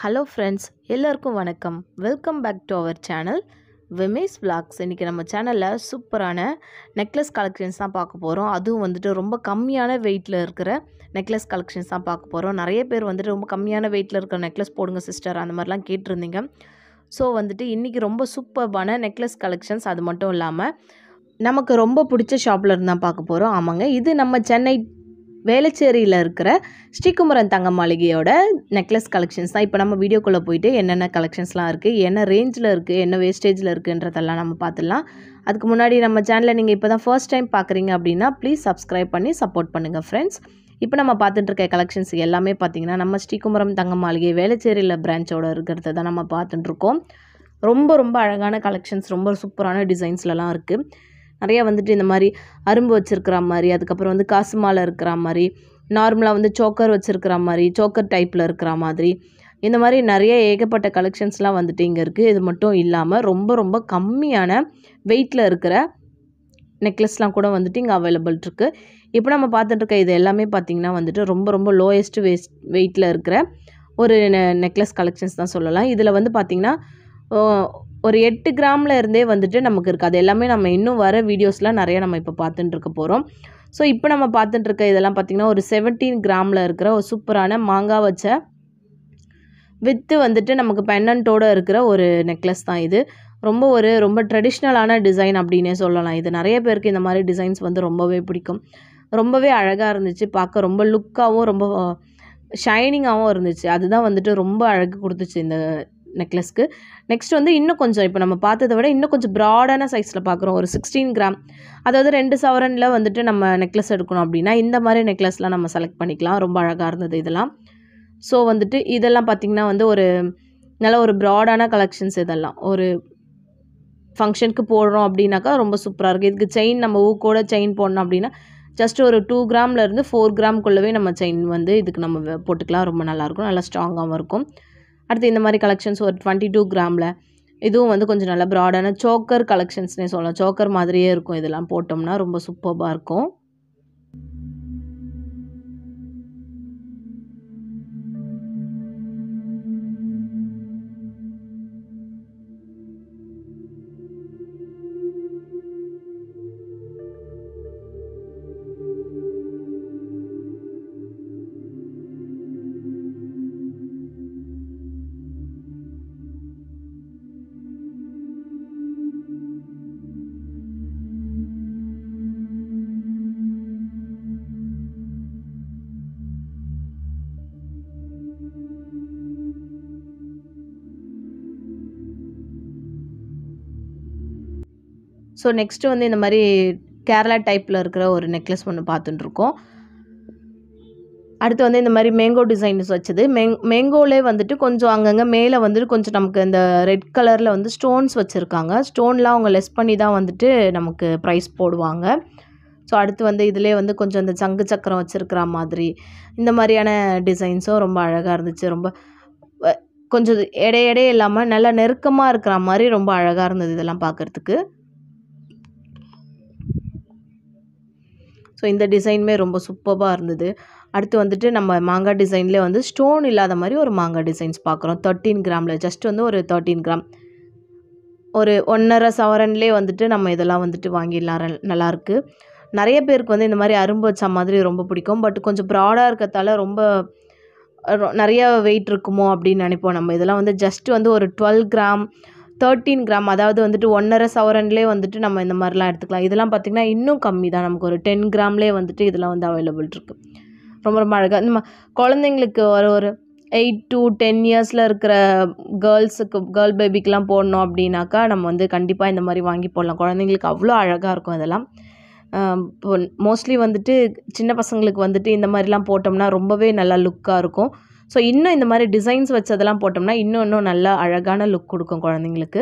hello friends எல்லாருக்கும் வணக்கம் welcome back to our channel Vimes vlogs இன்றைக்கி நம்ம சேனலில் சூப்பரான நெக்லஸ் கலெக்ஷன்ஸ் தான் பார்க்க போகிறோம் அதுவும் வந்துட்டு ரொம்ப கம்மியான வெயிட்டில் இருக்கிற நெக்லஸ் கலெக்ஷன்ஸ் தான் பார்க்க போகிறோம் நிறைய பேர் வந்துட்டு ரொம்ப கம்மியான வெயிட்டில் இருக்கிற நெக்லஸ் போடுங்க சிஸ்டர் அந்த மாதிரிலாம் கேட்டிருந்தீங்க ஸோ வந்துட்டு இன்றைக்கி ரொம்ப சூப்பர்பான நெக்லஸ் கலெக்ஷன்ஸ் அது மட்டும் இல்லாமல் நமக்கு ரொம்ப பிடிச்ச ஷாப்பில் இருந்து தான் பார்க்க போகிறோம் ஆமாங்க இது நம்ம சென்னை வேளச்சேரியில் இருக்கிற ஸ்ரீகுமரன் தங்க மாளிகையோட நெக்லஸ் கலெக்ஷன்ஸ் தான் இப்போ நம்ம வீடியோக்குள்ளே போயிட்டு என்னென்ன கலெக்ஷன்ஸ்லாம் இருக்குது என்ன ரேஞ்சில் இருக்குது என்ன வேஸ்டேஜில் இருக்குன்றதெல்லாம் நம்ம பார்த்துடலாம் அதுக்கு முன்னாடி நம்ம சேனலை நீங்கள் இப்போ தான் ஃபர்ஸ்ட் டைம் பார்க்குறீங்க அப்படின்னா ப்ளீஸ் சப்ஸ்கிரைப் பண்ணி சப்போர்ட் பண்ணுங்கள் ஃப்ரெண்ட்ஸ் இப்போ நம்ம பார்த்துட்டு இருக்க கலெக்ஷன்ஸ் எல்லாமே பார்த்தீங்கன்னா நம்ம ஸ்ரீகுமரம் தங்க மாளிகை வேளச்சேரியில் பிரான்ச்சோட இருக்கிறத தான் நம்ம பார்த்துட்டு இருக்கோம் ரொம்ப ரொம்ப அழகான கலெக்ஷன்ஸ் ரொம்ப சூப்பரான டிசைன்ஸ்லலாம் இருக்குது நிறையா வந்துட்டு இந்த மாதிரி அரும்பு வச்சுருக்கிற மாதிரி அதுக்கப்புறம் வந்து காசு மாலை இருக்கிற மாதிரி நார்மலாக வந்து சோக்கர் வச்சுருக்கிற மாதிரி சோக்கர் டைப்பில் இருக்கிற மாதிரி இந்த மாதிரி நிறைய ஏகப்பட்ட கலெக்ஷன்ஸ்லாம் வந்துட்டு இங்கே இருக்குது இது மட்டும் இல்லாமல் ரொம்ப ரொம்ப கம்மியான வெயிட்டில் இருக்கிற நெக்லஸ்லாம் கூட வந்துட்டு இங்கே அவைலபிள் இருக்குது இப்போ நம்ம பார்த்துட்டு இருக்க இது எல்லாமே பார்த்திங்கன்னா வந்துட்டு ரொம்ப ரொம்ப லோயஸ்ட் வேஸ்ட் வெயிட்டில் இருக்கிற ஒரு நெக்லஸ் கலெக்ஷன்ஸ் தான் சொல்லலாம் இதில் வந்து பார்த்திங்கன்னா ஒரு எட்டு கிராமில் இருந்தே வந்துட்டு நமக்கு இருக்குது அது எல்லாமே நம்ம இன்னும் வர வீடியோஸ்லாம் நிறைய நம்ம இப்போ பார்த்துட்டு இருக்க போகிறோம் ஸோ இப்போ நம்ம பார்த்துட்டு இருக்க இதெல்லாம் பார்த்திங்கன்னா ஒரு செவன்டீன் கிராமில் இருக்கிற ஒரு சூப்பரான மாங்காய் வச்ச வித்து வந்துட்டு நமக்கு பெண்ணன்ட்டோடு இருக்கிற ஒரு நெக்லஸ் தான் இது ரொம்ப ஒரு ரொம்ப ட்ரெடிஷ்னலான டிசைன் அப்படின்னே சொல்லலாம் இது நிறைய பேருக்கு இந்த மாதிரி டிசைன்ஸ் வந்து ரொம்பவே பிடிக்கும் ரொம்பவே அழகாக இருந்துச்சு பார்க்க ரொம்ப லுக்காகவும் ரொம்ப ஷைனிங்காகவும் இருந்துச்சு அதுதான் வந்துட்டு ரொம்ப அழகு கொடுத்துச்சு இந்த நெக்லஸ்க்கு நெக்ஸ்ட் வந்து இன்னும் கொஞ்சம் இப்போ நம்ம பார்த்ததை விட இன்னும் கொஞ்சம் ப்ராடான சைஸில் பார்க்குறோம் ஒரு சிக்ஸ்டீன் கிராம் அதாவது ரெண்டு சவரனில் வந்துட்டு நம்ம நெக்லஸ் எடுக்கணும் அப்படின்னா இந்த மாதிரி நெக்லஸ்லாம் நம்ம செலக்ட் பண்ணிக்கலாம் ரொம்ப அழகாக இருந்தது இதெல்லாம் ஸோ வந்துட்டு இதெல்லாம் பார்த்திங்கன்னா வந்து ஒரு நல்ல ஒரு ப்ராடான கலெக்ஷன்ஸ் இதெல்லாம் ஒரு ஃபங்க்ஷனுக்கு போடுறோம் அப்படின்னாக்கா ரொம்ப சூப்பராக இருக்குது இதுக்கு செயின் நம்ம ஊக்கோட செயின் போடணும் அப்படின்னா ஜஸ்ட் ஒரு டூ கிராம்லேருந்து ஃபோர் கிராம்குள்ளவே நம்ம செயின் வந்து இதுக்கு நம்ம போட்டுக்கலாம் ரொம்ப நல்லாயிருக்கும் நல்லா ஸ்ட்ராங்காகவும் இருக்கும் அடுத்து இந்த மாதிரி கலெக்ஷன்ஸ் ஒரு டுவெண்ட்டி டூ கிராமில் இதுவும் வந்து கொஞ்சம் நல்லா ப்ராடான சோக்கர் கலெக்ஷன்ஸ்னே சொல்லலாம் சோக்கர் மாதிரியே இருக்கும் இதெல்லாம் போட்டோம்னா ரொம்ப சூப்பராக இருக்கும் ஸோ நெக்ஸ்ட்டு வந்து இந்த மாதிரி கேரளா டைப்பில் இருக்கிற ஒரு நெக்லஸ் ஒன்று பார்த்துட்டுருக்கோம் அடுத்து வந்து இந்த மாதிரி மேங்கோ டிசைன்ஸ் வச்சது மேங் மேங்கோலே வந்துட்டு கொஞ்சம் அங்கங்கே மேலே வந்துட்டு கொஞ்சம் நமக்கு இந்த ரெட் கலரில் வந்து ஸ்டோன்ஸ் வச்சுருக்காங்க ஸ்டோன்லாம் அவங்க லெஸ் பண்ணி தான் வந்துட்டு நமக்கு ப்ரைஸ் போடுவாங்க ஸோ அடுத்து வந்து இதிலே வந்து கொஞ்சம் இந்த சங்கு சக்கரம் வச்சுருக்கிற மாதிரி இந்த மாதிரியான டிசைன்ஸும் ரொம்ப அழகாக இருந்துச்சு ரொம்ப கொஞ்சம் எடை எடை இல்லாமல் நல்லா நெருக்கமாக இருக்கிற மாதிரி ரொம்ப அழகாக இருந்தது இதெல்லாம் பார்க்குறதுக்கு ஸோ இந்த டிசைனுமே ரொம்ப சூப்பராக இருந்தது அடுத்து வந்துட்டு நம்ம மாங்காய் டிசைன்லேயே வந்து ஸ்டோன் இல்லாத மாதிரி ஒரு மாங்காய் டிசைன்ஸ் பார்க்குறோம் தேர்ட்டீன் கிராமில் ஜஸ்ட் வந்து ஒரு தேர்ட்டீன் கிராம் ஒரு ஒன்றரை சவரன்லேயே வந்துட்டு நம்ம இதெல்லாம் வந்துட்டு வாங்கிடலாம் நல்லாயிருக்கு நிறைய பேருக்கு வந்து இந்த மாதிரி அரும்பு வச்ச மாதிரி ரொம்ப பிடிக்கும் பட் கொஞ்சம் ப்ராடாக இருக்கிறதால ரொம்ப நிறைய வெயிட் இருக்குமோ அப்படின்னு நினைப்போம் நம்ம இதெல்லாம் வந்து ஜஸ்ட் வந்து ஒரு டுவெல் கிராம் தேர்ட்டீன் கிராம் அதாவது வந்துட்டு ஒன்றரை சவரன்லேயே வந்துட்டு நம்ம இந்த மாதிரிலாம் எடுத்துக்கலாம் இதெல்லாம் பார்த்திங்கன்னா இன்னும் கம்மி தான் நமக்கு ஒரு டென் கிராம்லேயே வந்துட்டு இதெல்லாம் வந்து அவைலபிள் இருக்குது ரொம்ப ரொம்ப அழகாக நம்ம குழந்தைங்களுக்கு ஒரு ஒரு எயிட் டு டென் இயர்ஸில் இருக்கிற கேர்ள்ஸுக்கு கேர்ள் பேபிக்கெலாம் போடணும் அப்படின்னாக்கா நம்ம வந்து கண்டிப்பாக இந்த மாதிரி வாங்கி போடலாம் குழந்தைங்களுக்கு அவ்வளோ அழகாக இருக்கும் இதெல்லாம் இப்போ மோஸ்ட்லி வந்துட்டு சின்ன பசங்களுக்கு வந்துட்டு இந்த மாதிரிலாம் போட்டோம்னா ரொம்பவே நல்லா லுக்காக இருக்கும் ஸோ இன்னும் இந்த மாதிரி டிசைன்ஸ் வச்சதெல்லாம் போட்டோம்னா இன்னும் இன்னும் நல்லா அழகான லுக் கொடுக்கும் குழந்தைங்களுக்கு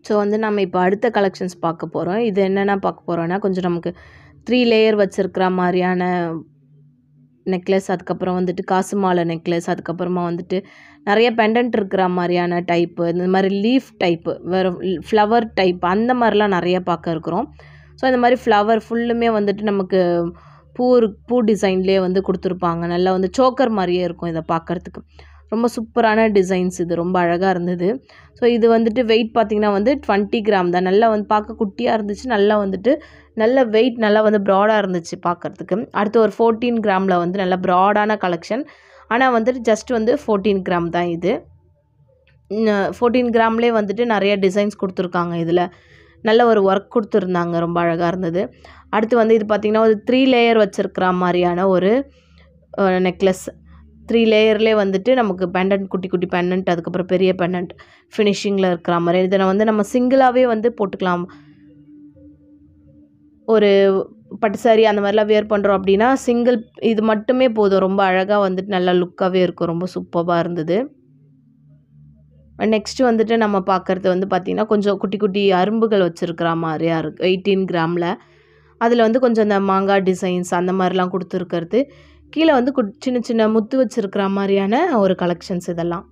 ஸோ வந்து நம்ம இப்போ அடுத்த கலெக்ஷன்ஸ் பார்க்க போகிறோம் இது என்னென்ன பார்க்க போகிறோன்னா கொஞ்சம் நமக்கு த்ரீ லேயர் வச்சுருக்கிற மாதிரியான நெக்லஸ் அதுக்கப்புறம் வந்துட்டு காசு மாலை நெக்லஸ் அதுக்கப்புறமா வந்துட்டு நிறைய பெண்டன்ட் இருக்கிற மாதிரியான டைப்பு இந்த மாதிரி லீஃப் டைப்பு வேறு ஃப்ளவர் டைப் அந்த மாதிரிலாம் நிறைய பார்க்க இருக்கிறோம் ஸோ இந்த மாதிரி ஃப்ளவர் ஃபுல்லுமே வந்துட்டு நமக்கு பூ இரு- பூ டிசைன்லேயே வந்து கொடுத்துருப்பாங்க நல்லா வந்து சோக்கர் மாதிரியே இருக்கும் இதை பார்க்கறதுக்கு ரொம்ப சூப்பரான டிசைன்ஸ் இது ரொம்ப அழகாக இருந்தது ஸோ இது வந்துட்டு வெயிட் பார்த்திங்கன்னா வந்து டுவெண்ட்டி கிராம் தான் நல்லா வந்து பார்க்க குட்டியாக இருந்துச்சு நல்லா வந்துட்டு நல்ல வெயிட் நல்லா வந்து ப்ராடாக இருந்துச்சு பார்க்கறதுக்கு அடுத்து ஒரு ஃபோர்டீன் கிராமில் வந்து நல்ல ப்ராடான கலெக்ஷன் ஆனால் வந்துட்டு ஜஸ்ட் வந்து ஃபோர்டீன் கிராம் தான் இது ஃபோர்டீன் கிராம்லேயே வந்துட்டு நிறைய டிசைன்ஸ் கொடுத்துருக்காங்க இதில் நல்ல ஒரு ஒர்க் கொடுத்துருந்தாங்க ரொம்ப அழகாக இருந்தது அடுத்து வந்து இது பார்த்திங்கன்னா ஒரு த்ரீ லேயர் வச்சுருக்கிற மாதிரியான ஒரு நெக்லஸ் த்ரீ லேயர்லேயே வந்துட்டு நமக்கு பெண்டன்ட் குட்டி குட்டி பெண்டன்ட் அதுக்கப்புறம் பெரிய பெண்டன்ட் ஃபினிஷிங்கில் இருக்கிற மாதிரி இதை வந்து நம்ம சிங்கிளாகவே வந்து போட்டுக்கலாம் ஒரு பட்டு saree அந்த மாதிரிலாம் வியர் பண்ணுறோம் அப்படின்னா சிங்கிள் இது மட்டுமே போதும் ரொம்ப அழகாக வந்துட்டு நல்லா லுக்காகவே இருக்கும் ரொம்ப சூப்பராக இருந்தது நெக்ஸ்ட்டு வந்துட்டு நம்ம பார்க்குறது வந்து பார்த்திங்கன்னா கொஞ்சம் குட்டி குட்டி அரும்புகள் வச்சுருக்கிற மாதிரியா இருக்குது எயிட்டீன் கிராமில் அதில் வந்து கொஞ்சம் அந்த மாங்காய் டிசைன்ஸ் அந்த மாதிரிலாம் கொடுத்துருக்கிறது கீழே வந்து குட் சின்ன சின்ன முத்து வச்சுருக்கிற மாதிரியான ஒரு கலெக்ஷன்ஸ் இதெல்லாம்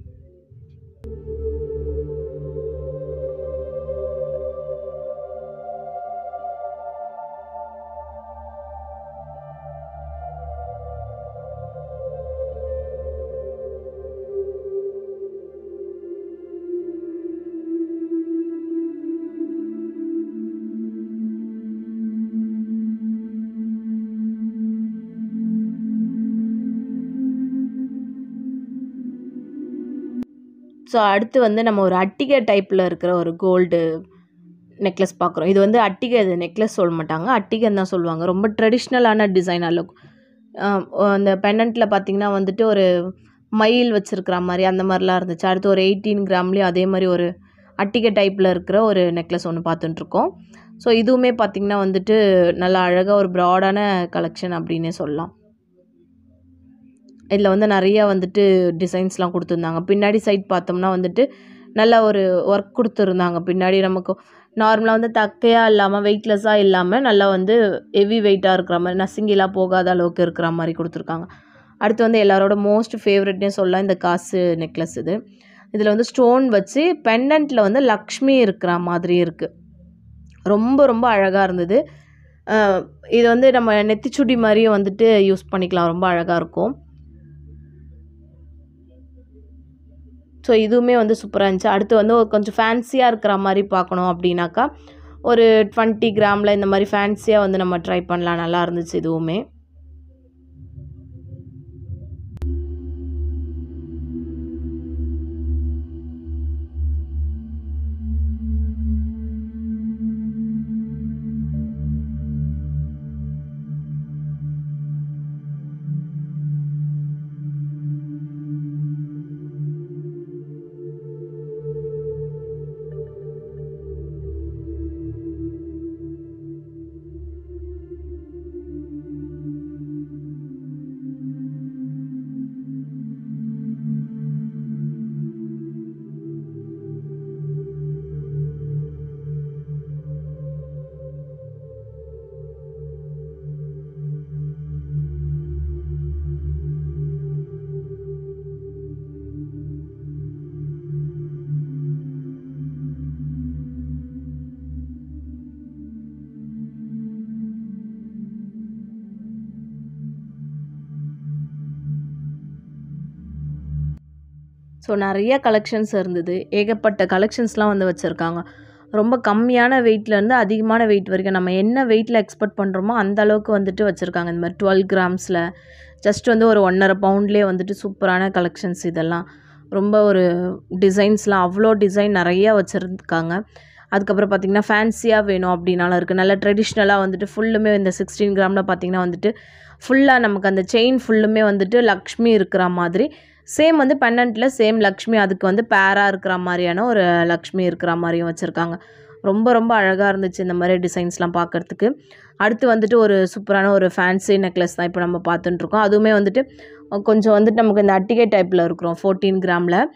ஸோ அடுத்து வந்து நம்ம ஒரு அட்டிகை டைப்பில் இருக்கிற ஒரு கோல்டு நெக்லஸ் பார்க்குறோம் இது வந்து அட்டிகை இது நெக்லஸ் சொல்ல மாட்டாங்க அட்டிகைன்னு தான் சொல்லுவாங்க ரொம்ப ட்ரெடிஷ்னலான டிசைன் அளவு அந்த பெண்டன்ட்டில் பார்த்தீங்கன்னா வந்துட்டு ஒரு மயில் வச்சுருக்கிற மாதிரி அந்த மாதிரிலாம் இருந்துச்சு அடுத்து ஒரு எயிட்டீன் கிராம்லேயும் அதே மாதிரி ஒரு அட்டிகை டைப்பில் இருக்கிற ஒரு நெக்லஸ் ஒன்று பார்த்துட்ருக்கோம் ஸோ இதுவுமே பார்த்திங்கன்னா வந்துட்டு நல்லா அழகாக ஒரு ப்ராடான கலெக்ஷன் அப்படின்னே சொல்லலாம் இதில் வந்து நிறையா வந்துட்டு டிசைன்ஸ்லாம் கொடுத்துருந்தாங்க பின்னாடி சைட் பார்த்தோம்னா வந்துட்டு நல்ல ஒரு ஒர்க் கொடுத்துருந்தாங்க பின்னாடி நமக்கு நார்மலாக வந்து தக்கையாக இல்லாமல் வெயிட்லெஸ்ஸாக இல்லாமல் நல்லா வந்து ஹெவி வெயிட்டாக இருக்கிற மாதிரி நசுங்கிலாம் போகாத அளவுக்கு இருக்கிற மாதிரி கொடுத்துருக்காங்க அடுத்து வந்து எல்லாரோட மோஸ்ட் ஃபேவரட்னே சொல்லலாம் இந்த காசு நெக்லஸ் இது இதில் வந்து ஸ்டோன் வச்சு பெண்டன்ட்டில் வந்து லக்ஷ்மி இருக்கிற மாதிரி இருக்குது ரொம்ப ரொம்ப அழகாக இருந்தது அஹ் இது வந்து நம்ம நெத்திச்சுடி மாதிரியும் வந்துட்டு யூஸ் பண்ணிக்கலாம் ரொம்ப அழகாக இருக்கும் ஸோ இதுவுமே வந்து சூப்பராக இருந்துச்சு அடுத்து வந்து ஒரு கொஞ்சம் ஃபேன்சியாக இருக்கிற மாதிரி பார்க்கணும் அப்படின்னாக்கா ஒரு டுவெண்ட்டி கிராமில் இந்த மாதிரி ஃபேன்சியாக வந்து நம்ம ட்ரை பண்ணலாம் நல்லா இருந்துச்சு இதுவுமே ஸோ நிறைய கலெக்ஷன்ஸ் இருந்தது ஏகப்பட்ட கலெக்ஷன்ஸ்லாம் வந்து வச்சுருக்காங்க ரொம்ப கம்மியான வெயிட்லேருந்து அதிகமான வெயிட் வரைக்கும் நம்ம என்ன வெயிட்டில் எக்ஸ்பெக்ட் பண்ணுறோமோ அந்த அளவுக்கு வந்துட்டு வச்சுருக்காங்க இந்த மாதிரி டுவெல் கிராம்ஸில் ஜஸ்ட் வந்து ஒரு ஒன்றரை பவுண்ட்லேயே வந்துட்டு சூப்பரான கலெக்ஷன்ஸ் இதெல்லாம் ரொம்ப ஒரு டிசைன்ஸ்லாம் அவ்வளோ டிசைன் நிறையா வச்சுருக்காங்க அதுக்கப்புறம் பார்த்திங்கன்னா ஃபேன்சியாக வேணும் அப்படின்னாலும் இருக்குது நல்ல ட்ரெடிஷ்னலாக வந்துட்டு ஃபுல்லுமே இந்த சிக்ஸ்டீன் கிராமில் பார்த்திங்கன்னா வந்துட்டு ஃபுல்லாக நமக்கு அந்த செயின் ஃபுல்லுமே வந்துட்டு லக்ஷ்மி இருக்கிற மாதிரி சேம் வந்து பெண்டன்ட்டில் சேம் லக்ஷ்மி அதுக்கு வந்து பேராக இருக்கிற மாதிரியான ஒரு லக்ஷ்மி இருக்கிற மாதிரியும் வச்சுருக்காங்க ரொம்ப ரொம்ப அழகாக இருந்துச்சு இந்த மாதிரி டிசைன்ஸ்லாம் பார்க்குறதுக்கு அடுத்து வந்துட்டு ஒரு சூப்பரான ஒரு ஃபேன்சி நெக்லஸ் தான் இப்போ நம்ம பார்த்துட்டுருக்கோம் அதுவுமே வந்துட்டு கொஞ்சம் வந்துட்டு நமக்கு இந்த அட்டிகை டைப்பில் இருக்கிறோம் ஃபோர்டீன் கிராமில்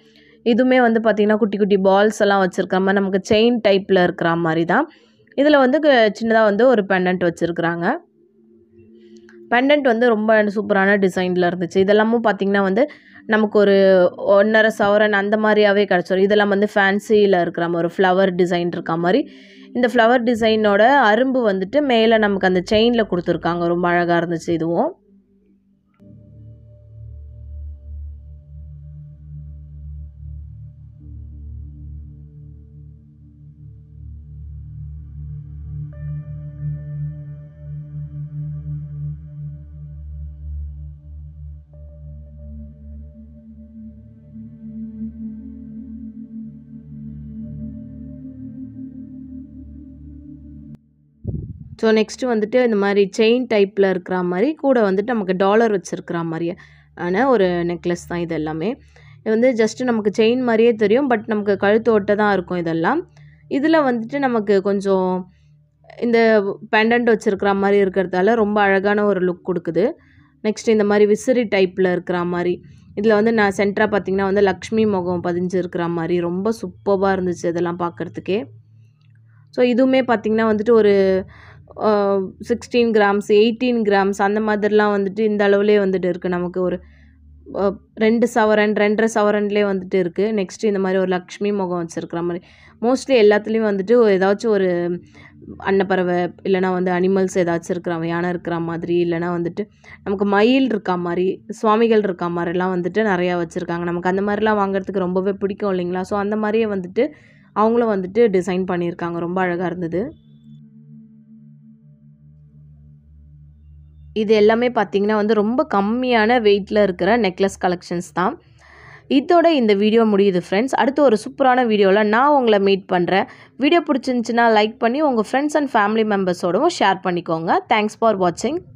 இதுவுமே வந்து பார்த்திங்கன்னா குட்டி குட்டி பால்ஸ் எல்லாம் வச்சுருக்கிற மாதிரி நமக்கு செயின் டைப்பில் இருக்கிற மாதிரி தான் இதில் வந்து சின்னதாக வந்து ஒரு பெண்டன்ட் வச்சுருக்குறாங்க பெண்டன்ட் வந்து ரொம்ப சூப்பரான டிசைனில் இருந்துச்சு இதெல்லாமும் பார்த்திங்கன்னா வந்து நமக்கு ஒரு ஒன்றரை சவரன் அந்த மாதிரியாவே கிடச்சிரும் இதெல்லாம் வந்து ஃபேன்சியில் இருக்கிற மாதிரி ஒரு ஃப்ளவர் டிசைன் இருக்க மாதிரி இந்த ஃப்ளவர் டிசைனோட அரும்பு வந்துட்டு மேலே நமக்கு அந்த செயினில் கொடுத்துருக்காங்க ரொம்ப அழகாக இருந்துச்சு இதுவும் ஸோ நெக்ஸ்ட்டு வந்துட்டு இந்த மாதிரி செயின் டைப்பில் இருக்கிற மாதிரி கூட வந்துட்டு நமக்கு டாலர் வச்சுருக்கிற மாதிரி ஆன ஒரு நெக்லஸ் தான் இது எல்லாமே இது வந்து ஜஸ்ட்டு நமக்கு செயின் மாதிரியே தெரியும் பட் நமக்கு கழுத்து ஒட்ட தான் இருக்கும் இதெல்லாம் இதில் வந்துட்டு நமக்கு கொஞ்சம் இந்த பெண்டன்ட் வச்சுருக்கிற மாதிரி இருக்கிறதால ரொம்ப அழகான ஒரு லுக் கொடுக்குது நெக்ஸ்ட் இந்த மாதிரி விசிறி டைப்பில் இருக்கிற மாதிரி இதில் வந்து நான் சென்டராக பார்த்தீங்கன்னா வந்து லக்ஷ்மி முகம் பதிஞ்சு இருக்கிற மாதிரி ரொம்ப சூப்பராக இருந்துச்சு இதெல்லாம் பார்க்குறதுக்கே ஸோ இதுவுமே பார்த்திங்கன்னா வந்துட்டு ஒரு சிக்ஸ்டீன் கிராம்ஸ் எயிட்டீன் கிராம்ஸ் அந்த மாதிரிலாம் வந்துட்டு இந்த அளவுலேயே வந்துட்டு இருக்குது நமக்கு ஒரு அஹ், ரெண்டு சவரன் ரெண்டரை சவரன்லேயே வந்துட்டு இருக்குது நெக்ஸ்ட் இந்த மாதிரி ஒரு லக்ஷ்மி முகம் வச்சுருக்கிற மாதிரி மோஸ்ட்லி எல்லாத்துலேயும் வந்துட்டு ஒரு ஏதாச்சும் ஒரு அன்னப்பறவை இல்லைனா வந்து அனிமல்ஸ் ஏதாச்சும் இருக்கிற யானை இருக்கிற மாதிரி இல்லைனா வந்துட்டு நமக்கு மயில் இருக்கா மாதிரி சுவாமிகள் இருக்கா மாதிரிலாம் வந்துட்டு நிறையா வச்சுருக்காங்க நமக்கு அந்த மாதிரிலாம் வாங்குறதுக்கு ரொம்பவே பிடிக்கும் இல்லைங்களா ஸோ அந்த மாதிரியே வந்துட்டு அவங்களும் வந்துட்டு டிசைன் பண்ணியிருக்காங்க ரொம்ப அழகாக இருந்தது இது எல்லாமே பார்த்தீங்கன்னா வந்து ரொம்ப கம்மியான வெயிட்டில் இருக்கிற நெக்லஸ் கலெக்ஷன்ஸ் தான் இதோட இந்த வீடியோ முடியுது ஃப்ரெண்ட்ஸ் அடுத்து ஒரு சூப்பரான வீடியோவில் நான் உங்களை மீட் பண்ணுறேன் வீடியோ பிடிச்சிருந்துச்சுன்னா லைக் பண்ணி உங்கள் ஃப்ரெண்ட்ஸ் அண்ட் ஃபேமிலி மெம்பர்ஸோடவும் ஷேர் பண்ணிக்கோங்க தேங்க்ஸ் ஃபார் வாட்சிங்